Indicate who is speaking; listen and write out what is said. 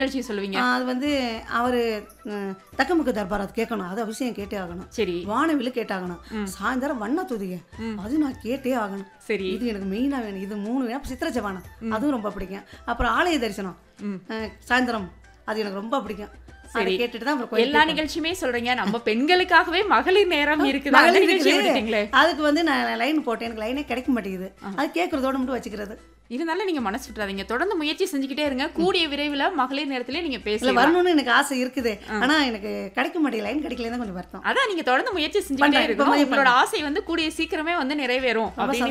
Speaker 1: நிகழ்ச்சி சொல்லுவீங்க
Speaker 2: ஆ, அது வந்து அவர் தக்கமுக்கு தர்பார் அது கேட்கணும் அது அவசியம் கேட்டே ஆகணும்
Speaker 1: சரி
Speaker 2: வானவில்லு கேட்டாகணும் சாயந்தரம் வண்ண துதிக அது நான் கேட்டே ஆகணும்
Speaker 1: சரி
Speaker 2: இது எனக்கு மெயினாக வேணும் இது மூணு வேணும் அப்புறம் சித்திர ஜபானம் அதுவும் ரொம்ப பிடிக்கும் அப்புறம் ஆலய தரிசனம் அஹ், சாயந்தரம் அது எனக்கு ரொம்ப பிடிக்கும் அதை கேட்டுட்டு தான் அப்புறம் கோயிலுக்கு
Speaker 1: எல்லா நிகழ்ச்சியுமே சொல்றீங்க நம்ம பெண்களுக்காகவே மகளிர் நேரம் இருக்குது அந்த
Speaker 2: மகளிர்
Speaker 1: நிகழ்ச்சி
Speaker 2: இருக்குது.
Speaker 1: விட்டுட்டீங்களே
Speaker 2: அதுக்கு வந்து நான் லைன் போட்டேன் எனக்கு லைனே கிடைக்க மாட்டேங்குது அது கேட்கறதோட மட்டும் வச்சுக்கிறது
Speaker 1: இருந்தாலும் நீங்க மனசு விட்டுறாதீங்க தொடர்ந்து முயற்சி செஞ்சுக்கிட்டே இருங்க கூடிய விரைவில் மகளிர் நேரத்திலே நீங்க
Speaker 2: இல்ல
Speaker 1: பேசலாம்
Speaker 2: வரணும்னு எனக்கு ஆசை இருக்குது ஆனா எனக்கு கிடைக்க மாட்டேங்குது லைன் கிடைக்கல தான் கொஞ்சம் வருத்தம்
Speaker 1: அதான் நீங்க தொடர்ந்து முயற்சி செஞ்சுக்கிட்டே
Speaker 2: பண்றேன்.
Speaker 1: இருக்கணும்
Speaker 2: இப்ப
Speaker 1: உங்களோட ஆசை வந்து கூடிய சீக்கிரமே வந்து நிறைவேறும் அப்படின்னு